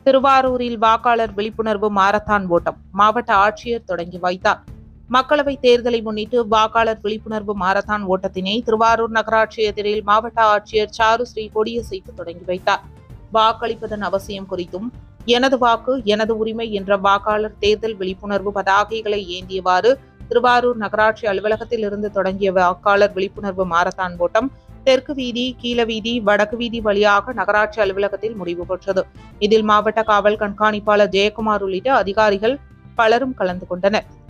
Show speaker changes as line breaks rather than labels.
திருவாரூரில் வாக்காளர் விழிப்புணர்வு மாரத்தான் ஓட்டம் மாவட்ட ஆட்சியர் தொடங்கி வைத்தார் மக்களவைத் தேர்தலை முன்னிட்டு வாக்காளர் விழிப்புணர்வு மாரத்தான் ஓட்டத்தினை திருவாரூர் நகராட்சி எதிரில் மாவட்ட ஆட்சியர் சாருஸ்ரீ கொடியசைத்து தொடங்கி வைத்தார் வாக்களிப்பதன் அவசியம் குறித்தும் எனது வாக்கு எனது உரிமை என்ற வாக்காளர் தேர்தல் விழிப்புணர்வு பதாகைகளை ஏந்தியவாறு திருவாரூர் நகராட்சி அலுவலகத்தில் இருந்து தொடங்கிய வாக்காளர் விழிப்புணர்வு மாரத்தான் ஓட்டம் தெற்கு வீதி கீழ வீதி வடக்கு வீதி வழியாக நகராட்சி அலுவலகத்தில் முடிவு பெற்றது இதில் மாவட்ட காவல் கண்காணிப்பாளர் ஜெயக்குமார் உள்ளிட்ட அதிகாரிகள் பலரும் கலந்து கொண்டனர்